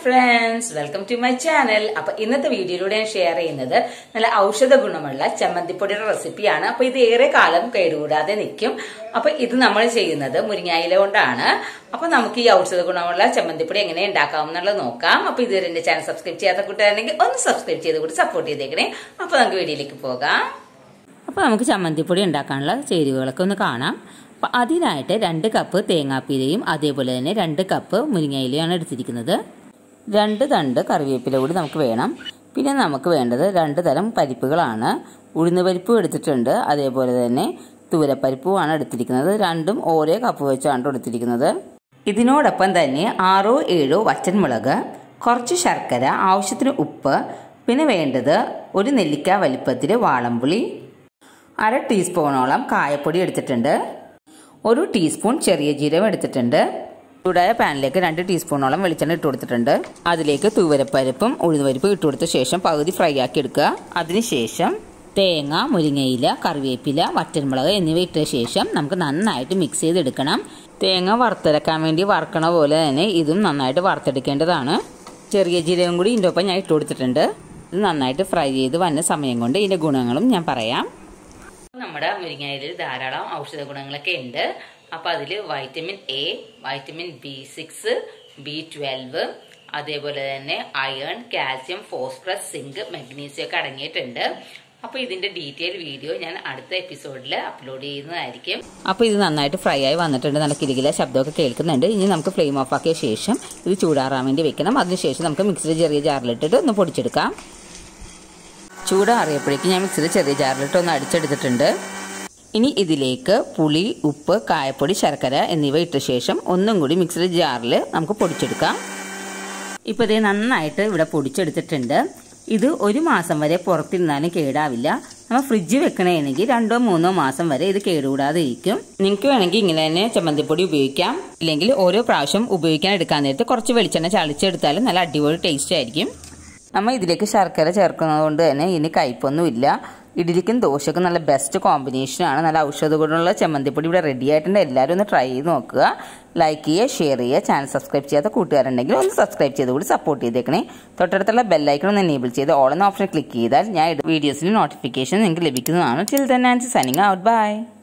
friends welcome to my channel അപ്പൊ ഇന്നത്തെ വീഡിയോയിലൂടെ ഞാൻ ഷെയർ ചെയ്യുന്നത് നല്ല ഔഷധ ഗുണമുള്ള ചമ്മന്തിപ്പൊടിയുടെ റെസിപ്പിയാണ് അപ്പൊ ഇത് ഏറെ കാലം കേടുകൂടാതെ നിൽക്കും അപ്പൊ ഇത് നമ്മൾ ചെയ്യുന്നത് മുരിങ്ങായില കൊണ്ടാണ് അപ്പൊ നമുക്ക് ഈ ഔഷധ ഗുണമുള്ള ചമ്മന്തിപ്പൊടി എങ്ങനെ ഉണ്ടാക്കാം എന്നുള്ളത് നോക്കാം അപ്പൊ ഇതുവരെ എന്റെ ചാനൽ സബ്സ്ക്രൈബ് ചെയ്യാത്ത കൂട്ടുകാരുണ്ടെങ്കിൽ ഒന്ന് സബ്സ്ക്രൈബ് ചെയ്ത് കൂടി സപ്പോർട്ട് ചെയ്തേക്കണേ അപ്പൊ നമുക്ക് വീഡിയോയിലേക്ക് പോകാം അപ്പോൾ നമുക്ക് ചമ്മന്തിപ്പൊടി ഉണ്ടാക്കാനുള്ള ചേരുവകളൊക്കെ ഒന്ന് കാണാം അപ്പോൾ അതിനായിട്ട് രണ്ട് കപ്പ് തേങ്ങാപ്പീരയും അതേപോലെ തന്നെ രണ്ട് കപ്പ് മുരിങ്ങയിലയാണ് എടുത്തിരിക്കുന്നത് രണ്ട് തണ്ട് കറിവേപ്പില കൂടി നമുക്ക് വേണം പിന്നെ നമുക്ക് വേണ്ടത് രണ്ട് തരം പരിപ്പുകളാണ് ഉഴുന്ന് പരിപ്പും എടുത്തിട്ടുണ്ട് അതേപോലെ തന്നെ തൂരപ്പരിപ്പുമാണ് എടുത്തിരിക്കുന്നത് രണ്ടും ഓരോ കപ്പ് വെച്ചാണ് എടുത്തിരിക്കുന്നത് ഇതിനോടൊപ്പം തന്നെ ആറോ ഏഴോ വറ്റൻമുളക് കുറച്ച് ശർക്കര ആവശ്യത്തിന് ഉപ്പ് പിന്നെ വേണ്ടത് ഒരു നെല്ലിക്ക വലിപ്പത്തിൽ വാളംപുളി അര ടീസ്പൂണോളം കായപ്പൊടി എടുത്തിട്ടുണ്ട് ഒരു ടീസ്പൂൺ ചെറിയ ജീരകം എടുത്തിട്ടുണ്ട് ചൂടായ പാനിലേക്ക് രണ്ട് ടീസ്പൂണോളം വെളിച്ചെണ്ണ ഇട്ട് കൊടുത്തിട്ടുണ്ട് അതിലേക്ക് തൂവരപ്പരിപ്പും ഉഴുന്നുപരിപ്പും ഇട്ട് കൊടുത്ത ശേഷം പകുതി ഫ്രൈ ആക്കി എടുക്കുക അതിനുശേഷം തേങ്ങ മുരിങ്ങയില കറിവേപ്പില വറ്റൻമുളക് എന്നിവ ഇട്ട ശേഷം നമുക്ക് നന്നായിട്ട് മിക്സ് ചെയ്തെടുക്കണം തേങ്ങ വറുത്തെടുക്കാൻ വേണ്ടി വറക്കണ പോലെ തന്നെ ഇതും നന്നായിട്ട് വറുത്തെടുക്കേണ്ടതാണ് ചെറിയ ജീരകം കൂടി ഇതിൻ്റെ ഒപ്പം ഞാൻ ഇട്ട് കൊടുത്തിട്ടുണ്ട് ഇത് നന്നായിട്ട് ഫ്രൈ ചെയ്ത് വന്ന സമയം കൊണ്ട് ഇതിൻ്റെ ഗുണങ്ങളും ഞാൻ പറയാം നമ്മുടെ മുരിങ്ങയിലിൽ ധാരാളം ഔഷധ ഗുണങ്ങളൊക്കെ ഉണ്ട് അപ്പൊ അതിൽ vitamin A vitamin B six B twelve അതേപോലെ തന്നെ iron calcium phosphorus zinc magnesium ഒക്കെ അടങ്ങിയിട്ടുണ്ട് അപ്പൊ ഇതിന്റെ ഡീറ്റെയിൽ വീഡിയോ ഞാൻ അടുത്ത എപ്പിസോഡിൽ അപ്ലോഡ് ചെയ്യുന്നതായിരിക്കും അപ്പോൾ ഇത് നന്നായിട്ട് ഫ്രൈ ആയി വന്നിട്ടുണ്ട് നല്ല കിലുകില ശബ്ദമൊക്കെ കേൾക്കുന്നുണ്ട് ഇനി നമുക്ക് ഫ്ലെയിം ഓഫ് ആക്കിയ ശേഷം ഇത് ചൂടാറാൻ വേണ്ടി വെക്കണം അതിനുശേഷം നമുക്ക് മിക്സിയുടെ ചെറിയ ജാറിലിട്ടിട്ട് ഒന്ന് പൊടിച്ചെടുക്കാം ചൂടാറിയപ്പോഴേക്കും ഞാൻ മിക്സിയിൽ ചെറിയ ജാറിലിട്ട് ഒന്ന് അടിച്ചെടുത്തിട്ടുണ്ട് ഇനി ഇതിലേക്ക് പുളി ഉപ്പ് കായപ്പൊടി ശർക്കര എന്നിവ ഇട്ട ശേഷം ഒന്നും കൂടി മിക്സിയുടെ ജാറിൽ നമുക്ക് പൊടിച്ചെടുക്കാം ഇപ്പോൾ ഇത് നന്നായിട്ട് ഇവിടെ പൊടിച്ചെടുത്തിട്ടുണ്ട് ഇത് ഒരു മാസം വരെ പുറത്തിരുന്നാലും കേടാവില്ല നമ്മൾ ഫ്രിഡ്ജ് വെക്കണമെങ്കിൽ രണ്ടോ മൂന്നോ മാസം വരെ ഇത് കേടുകൂടാതെ ഇരിക്കും നിങ്ങൾക്ക് വേണമെങ്കിൽ ഇങ്ങനെ തന്നെ ചമ്മന്തിപ്പൊടി ഉപയോഗിക്കാം ഇല്ലെങ്കിൽ ഓരോ പ്രാവശ്യം ഉപയോഗിക്കാൻ എടുക്കാൻ നേരത്ത് കുറച്ച് വെളിച്ചെണ്ണ ചളിച്ചെടുത്താലും നല്ല അടിപൊളി ടേസ്റ്റ് ആയിരിക്കും നമ്മൾ ഇതിലേക്ക് ശർക്കര ചേർക്കുന്നത് കൊണ്ട് തന്നെ ഇനി കയ്പൊന്നുമില്ല ഇഡലിക്കും ദോശക്കും നല്ല ബെസ്റ്റ് കോമ്പിനേഷനാണ് നല്ല ഔഷധ ഗുണമുള്ള ചമ്മന്തിപ്പൊടി ഇവിടെ റെഡി ആയിട്ടുണ്ട് എല്ലാവരും ഒന്ന് ട്രൈ ചെയ്ത് നോക്കുക ലൈക്ക് ചെയ്യുക ഷെയർ ചെയ്യുക ചാനൽ സബ്സ്ക്രൈബ് ചെയ്യാത്ത കൂട്ടുകാരുണ്ടെങ്കിൽ ഒന്ന് സബ്സ്ക്രൈബ് ചെയ്ത് കൂടി സപ്പോർട്ട് ചെയ്തേക്കണേ തൊട്ടടുത്തുള്ള ബെല്ലൈക്കൺ ഒന്ന് എനേബിൾ ചെയ്ത് ഓൾ എന്ന ഓപ്ഷൻ ക്ലിക്ക് ചെയ്താൽ ഞാൻ വീഡിയോസിന് നോട്ടിഫിക്കേഷൻ നിങ്ങൾക്ക് ലഭിക്കുന്നതാണ് till then and signing out by